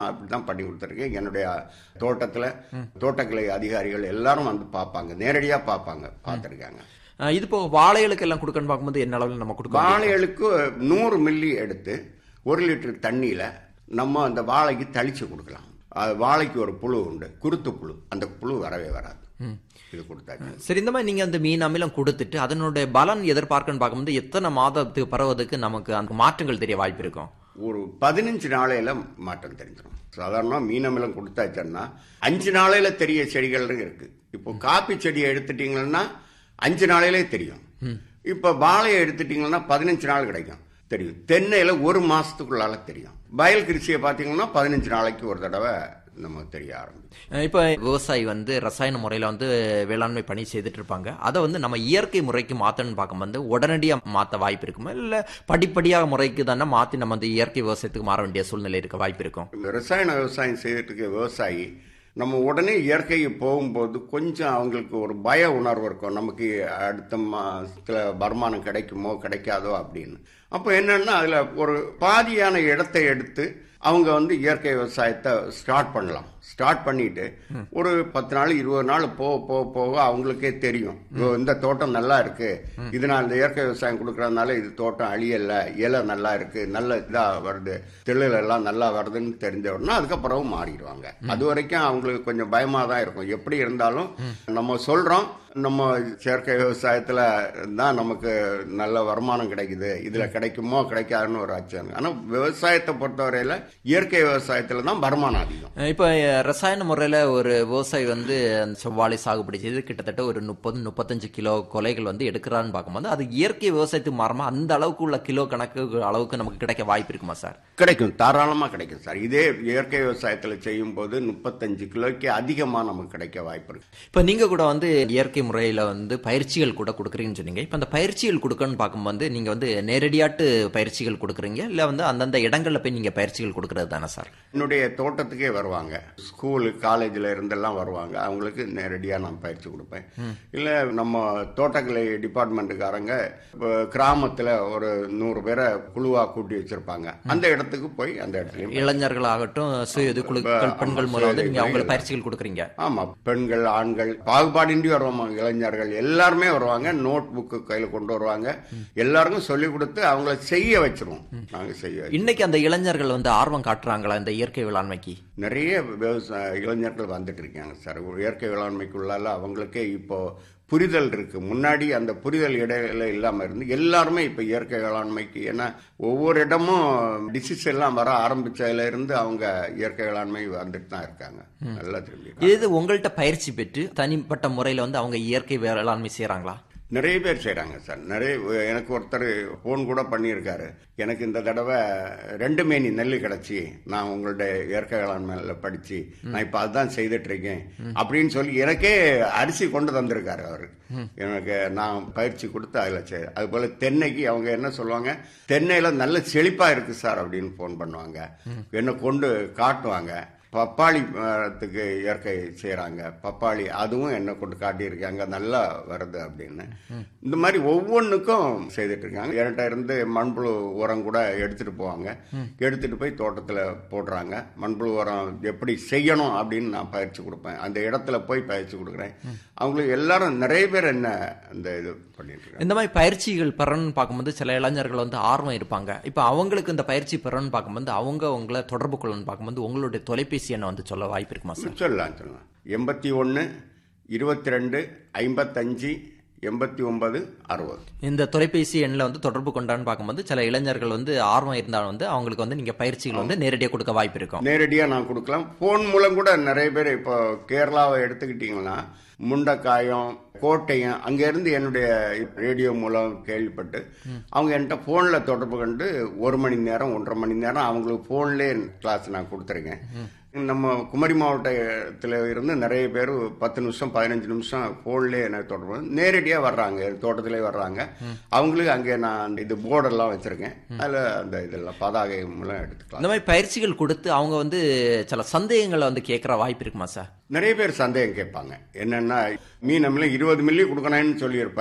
அப்படிதான் பண்ணி கொடுத்துருக்கேன் என்னுடைய தோட்டத்துல தோட்டக்கலை அதிகாரிகள் எல்லாரும் வந்து பார்ப்பாங்க நேரடியா பார்ப்பாங்க பார்த்துருக்காங்க அஹ் இது போக வாழைகளுக்கு எல்லாம் கொடுக்கணும்னு பார்க்கும்போது என்ன அளவில் நம்ம கொடுக்கணும் வாழைகளுக்கு நூறு மில்லி எடுத்து ஒரு லிட்டர் தண்ணியில நம்ம அந்த வாழைக்கு தெளிச்சு கொடுக்கலாம் அது வாழைக்கு ஒரு புழு உண்டு குருத்து புழு அந்த புழு வரவே வராது இது கொடுத்தாச்சு சரி இந்த மாதிரி நீங்க அந்த மீன் அமிலம் கொடுத்துட்டு அதனுடைய பலன் எதிர்பார்க்கணும்னு பார்க்கும்போது எத்தனை மாதத்துக்கு பரவதுக்கு நமக்கு அந்த மாற்றங்கள் தெரிய வாய்ப்பு இருக்கும் ஒரு பதினஞ்சு நாளையில மாற்றம் தெரிஞ்சிடும் சாதாரணமாக மீனமிலம் கொடுத்தாச்சுன்னா அஞ்சு நாளையில தெரிய செடிகள் இருக்கு இப்போ காப்பி செடியை எடுத்துட்டீங்கன்னா அஞ்சு நாளையிலே தெரியும் இப்போ வாழையை எடுத்துட்டீங்கன்னா பதினஞ்சு நாள் கிடைக்கும் தெரியும் தென்னையில ஒரு மாசத்துக்குள்ளால தெரியும் வயல் கிருஷியை பார்த்தீங்கன்னா பதினஞ்சு நாளைக்கு ஒரு தடவை நமக்கு தெரிய ஆரம்பிக்கும் அஹ் இப்ப விவசாயி வந்து ரசாயன முறையில வந்து வேளாண்மை பணி செய்துட்டு இருப்பாங்க அதை வந்து நம்ம இயற்கை முறைக்கு மாத்தணும்னு பார்க்கும்போது உடனடியா மாத்த வாய்ப்பு இருக்குமா இல்ல படிப்படியாக முறைக்கு தானே மாத்தி நம்ம அந்த இயற்கை விவசாயத்துக்கு மாற வேண்டிய சூழ்நிலை இருக்க வாய்ப்பு இருக்கும் இந்த ரசாயன விவசாயம் செய்துட்டு இருக்க விவசாயி நம்ம உடனே இயற்கைக்கு போகும்போது கொஞ்சம் அவங்களுக்கு ஒரு பய உணர்வு இருக்கும் நமக்கு அடுத்த மாசத்துல வருமானம் கிடைக்குமோ கிடைக்காதோ அப்படின்னு அப்போ என்னன்னா அதுல ஒரு பாதியான இடத்தை எடுத்து அவங்க வந்து இயற்கை விவசாயத்தை ஸ்டார்ட் பண்ணலாம் ஸ்டார்ட் பண்ணிட்டு ஒரு பத்து நாள் இருபது நாள் போக போக போக அவங்களுக்கே தெரியும் இதோ இந்த தோட்டம் நல்லா இருக்கு இது நான் இந்த இயற்கை விவசாயம் கொடுக்கறதுனால இது தோட்டம் அழியல இலை நல்லா இருக்கு நல்ல இதா வருது தெளில் எல்லாம் நல்லா வருதுன்னு தெரிஞ்ச உடனே அதுக்கப்புறம் மாறிடுவாங்க அது வரைக்கும் அவங்களுக்கு கொஞ்சம் பயமா தான் இருக்கும் எப்படி இருந்தாலும் நம்ம சொல்றோம் நம்ம செயற்கை விவசாயத்துல தான் நமக்கு நல்ல வருமானம் கிடைக்குது இதுல கிடைக்குமோ கிடைக்காதுன்னு ஒரு அச்சம் ஆனா விவசாயத்தை பொறுத்தவரையில இயற்கை விவசாயத்துல தான் வருமானம் அதிகம் அஹ் இப்ப அஹ், ரசாயன முறையில ஒரு விவசாயி வந்து அந்த செவ்வாழை சாகுபடி செய்து கிட்டத்தட்ட ஒரு முப்பது முப்பத்தஞ்சு கிலோ கொலைகள் வந்து எடுக்கிறான்னு பார்க்கும்போது அது இயற்கை விவசாயத்துக்கு மாறமா அந்த அளவுக்கு உள்ள கிலோ கணக்கு அளவுக்கு நமக்கு கிடைக்க வாய்ப்பு இருக்குமா சார் கிடைக்கும் தாராளமா கிடைக்கும் சார் இதே இயற்கை விவசாயத்துல செய்யும் போது முப்பத்தஞ்சு கிலோக்கு அதிகமா நமக்கு கிடைக்க வாய்ப்பு இருக்கு இப்ப நீங்க கூட வந்து இயற்கை முறையில வந்து பயிற்சிகள் கூட கொடுக்குறீங்கன்னு சொன்னீங்க இப்ப அந்த பயிற்சிகள் கொடுக்கணும்னு பார்க்கும்போது நீங்க வந்து நேரடியாட்டு பயிற்சிகள் கொடுக்குறீங்க இல்ல வந்து அந்தந்த இடங்கள்ல போய் நீங்க பயிற்சிகள் கொடுக்கறது தானே சார் என்னுடைய தோட்டத்துக்கே வருவாங்க ஸ்கூலு காலேஜில் இருந்தெல்லாம் வருவாங்க அவங்களுக்கு நேரடியாக நான் பயிற்சி கொடுப்பேன் இல்லை நம்ம தோட்டக்கலை டிபார்ட்மெண்ட்டுக்காரங்க இப்போ கிராமத்தில் ஒரு நூறு பேரை குழுவாக கூட்டி வச்சிருப்பாங்க அந்த இடத்துக்கு போய் அந்த இடத்துலையும் இளைஞர்களாகட்டும் சுய இது குழுக்கள் பெண்கள் மூலம் வந்து நீங்க அவங்களுக்கு ஆமா. பயிற்சிகள் கொடுக்குறீங்க ஆமா பெண்கள் ஆண்கள் பாகுபாடின்றி வருவாங்க இளைஞர்கள் எல்லாருமே வருவாங்க நோட் புக்கு கையில கொண்டு வருவாங்க எல்லாருக்கும் சொல்லி கொடுத்து அவங்கள செய்ய வச்சிருவோம் நாங்க செய்ய வச்சிருவோம். இன்னைக்கு அந்த இளைஞர்கள் வந்து ஆர்வம் காட்டுறாங்களா இந்த இயற்கை வேளாண்மைக்கு நிறைய விவசாய இளைஞர்கள் வந்துட்டு இருக்காங்க சார் ஒரு இயற்கை வேளாண்மைக்குள்ளால அவங்களுக்கே இப்போ புரிதல் இருக்கு முன்னாடி அந்த புரிதல் இடையில இல்லாம இருந்து எல்லாருமே இப்ப இயற்கை வேளாண்மைக்கு ஏன்னா ஒவ்வொரு இடமும் டிசீஸ் எல்லாம் வர ஆரம்பிச்சதுல இருந்து அவங்க இயற்கை வேளாண்மை வந்துட்டு தான் இருக்காங்க நல்லா திரும்பி இது உங்கள்கிட்ட பயிற்சி பெற்று தனிப்பட்ட முறையில வந்து அவங்க இயற்கை வேளாண்மை செய்றாங்களா நிறைய பேர் செய்றாங்க சார் நிறைய எனக்கு ஒருத்தர் ஃபோன் கூட பண்ணியிருக்காரு எனக்கு இந்த தடவை ரெண்டு மேனி நெல் கிடைச்சி நான் உங்களுடைய இயற்கை வேளாண்மையில படிச்சு நான் இப்ப அதுதான் செய்துட்டு இருக்கேன் அப்படின்னு சொல்லி எனக்கே அரிசி கொண்டு தந்திருக்காரு அவரு எனக்கு நான் பயிற்சி கொடுத்து அதுல செய் அது போல தென்னைக்கு அவங்க என்ன சொல்லுவாங்க தென்னையில நல்ல செழிப்பா இருக்கு சார் அப்படின்னு ஃபோன் பண்ணுவாங்க என்ன கொண்டு காட்டுவாங்க பப்பாளி மரத்துக்கு இயற்கை செய்கிறாங்க பப்பாளி அதுவும் என்ன கொண்டு காட்டியிருக்காங்க நல்லா வருது அப்படின்னு இந்த மாதிரி ஒவ்வொன்றுக்கும் செய்துட்டு இருக்காங்க என்கிட்ட இருந்து மண்புழு உரம் கூட எடுத்துட்டு போவாங்க எடுத்துட்டு போய் தோட்டத்தில் போடுறாங்க மண்புழு உரம் எப்படி செய்யணும் அப்படின்னு நான் பயிற்சி கொடுப்பேன் அந்த இடத்துல போய் பயிற்சி கொடுக்குறேன் அவங்களுக்கு எல்லாரும் நிறைய பேர் என்ன அந்த இது பண்ணிட்டு இருக்காங்க இந்த மாதிரி பயிற்சிகள் பெறணும்னு பார்க்கும்போது சில இளைஞர்கள் வந்து ஆர்வம் இருப்பாங்க இப்போ அவங்களுக்கு இந்த பயிற்சி பெறணும்னு பார்க்கும்போது அவங்க உங்களை தொடர்பு கொள்ளணும்னு பார்க்கும்போது உங்களுடைய தொலைபேசி எண்ணை வந்து சொல்ல வாய்ப்பு இருக்குமா சார் சொல்லலாம் சொல்லலாம் எண்பத்தி ஒன்று இருபத்தி ரெண்டு ஐம்பத்தஞ்சு எண்பத்தி ஒன்பது அறுபது இந்த தொலைபேசி எண்ணில் வந்து தொடர்பு கொண்டான்னு பார்க்கும்போது சில இளைஞர்கள் வந்து ஆர்வம் இருந்தாலும் வந்து அவங்களுக்கு வந்து நீங்க பயிற்சிகள் வந்து நேரடியாக கொடுக்க வாய்ப்பு இருக்கும் நேரடியாக நான் கொடுக்கலாம் ஃபோன் மூலம் கூட நிறைய பேர் இப்போ கேரளாவை எடுத்துக்கிட்டிங்கன்னா முண்டக்காயம் கோட்டையம் அங்கேருந்து என்னுடைய ரேடியோ மூலம் கேள்விப்பட்டு அவங்க என்கிட்ட ஃபோனில் தொடர்பு கொண்டு ஒரு மணி நேரம் ஒன்றரை மணி நேரம் அவங்களுக்கு ஃபோன்லேயே கிளாஸ் நான் கொடுத்துருக்கேன் நம்ம குமரி மாவட்டத்தில் இருந்து நிறைய பேர் பத்து நிமிஷம் பதினஞ்சு நிமிஷம் ஃபோன்லேயே எனக்கு தொடர்பு நேரடியாக வர்றாங்க தோட்டத்திலே வர்றாங்க அவங்களுக்கு அங்கே நான் இது போர்டெல்லாம் வச்சுருக்கேன் அதில் அந்த இதெல்லாம் பதாகை மூலம் எடுத்துக்கலாம் இந்த மாதிரி பயிற்சிகள் கொடுத்து அவங்க வந்து சில சந்தேகங்களை வந்து கேட்குற வாய்ப்பு இருக்குமா சார் நிறைய பேர் சந்தேகம் கேட்பாங்க என்னன்னா மீன் நம்மள இருபது மில்லி கொடுக்கணும்னு சொல்லியிருப்பேன்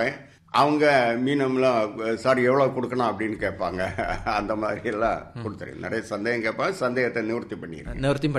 அவங்க மீனம்லாம் சார் எவ்வளோ கொடுக்கணும் அப்படின்னு கேட்பாங்க அந்த மாதிரி எல்லாம் கொடுத்துருங்க நிறைய சந்தேகம் கேட்பாங்க சந்தேகத்தை நிவர்த்தி பண்ணிடுறேன் நிவர்த்தி